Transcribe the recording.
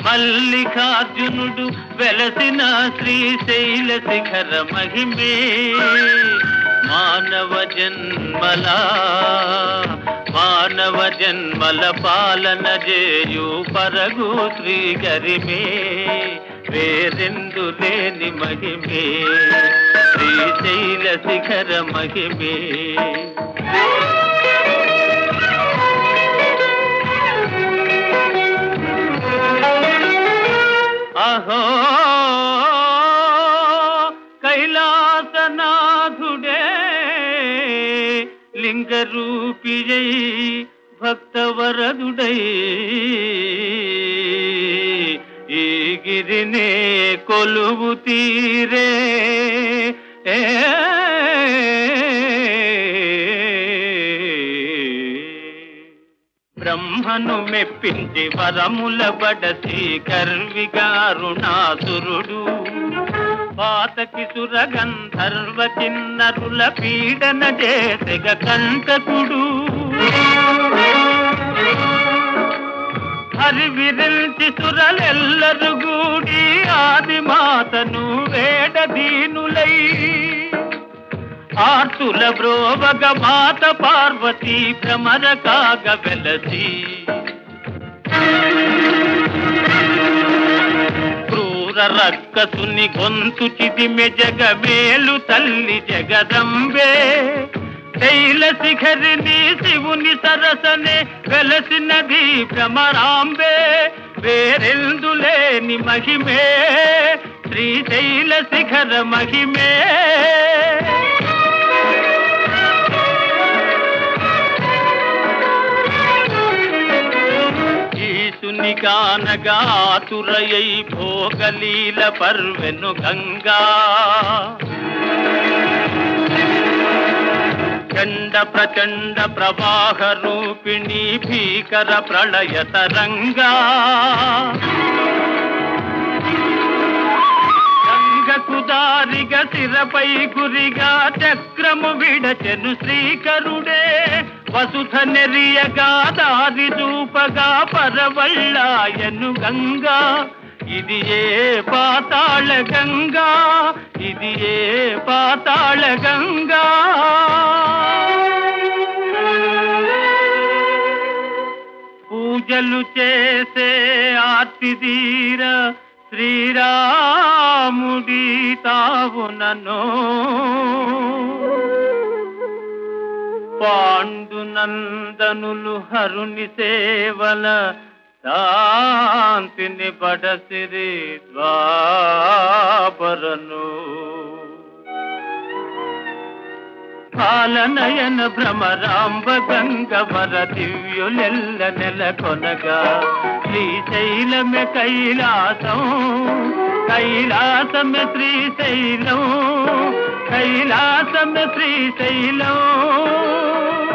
మల్లికార్జునుడు వెలసిన శ్రీశైల శిఖర మహిమే మానవ జన్మలా మానవ జన్మల పాలన చేయు పరగు శ్రీ గరిమే వేరెందు లేని మహిమే శ్రీశైల శిఖర మహిమే అహో కైలాసనాథుడే లింగరూపియై భక్తవరదుడై ఈ గిరినే కొలువు తీరే బ్రహ్మను మెప్పించి వరముల బడసి గర్విగారుణాసురుడు పాతకి సురగంధర్వ కిన్నరుల పీడన చేసెగ కంటకుడు హరివిరిల్చి సురలెల్లరు గూడి ఆది మాతను వేడదీనులై ఆర్తుల బ్రోవగ మాత పార్వతి భ్రమర కాగ వెలసి క్రూర రక్కసుని గొంతు చిదిమె జగమేలు తల్లి జగదంబే శైల శిఖరిని శివుని సరసనే వెలసినది భ్రమరాంబే వేరెందులేని మహిమే శ్రీశైల శిఖర మహిమే ఈశుని గానగాతురయై భోగలీల పర్వెను గంగా చండ ప్రచండ ప్రవాహ రూపిణి భీకర ప్రళయ తరంగా గంగకు దారిగా శిరపై గురిగా చక్రము విడచెను శ్రీకరుడే వసుధ నెరియగా దారి చూపగా పరవళ్ళాయను గంగా ఇది ఏ పాతాళ గంగా ఇది ఏ పాతాళ గంగా పూజలు చేసే ఆర్తిదీర శ్రీరాముడి తావునను పాండునందనులు హరుని సేవల శాంతిని పడసిరి ద్వాపరను పాలనయన భ్రమరాంబ గంగవర దివ్యులెల్ల నెలకొనగా శ్రీశైలమే కైలాసం కైలాసమే శ్రీశైలం కైలాసమే శ్రీశైలం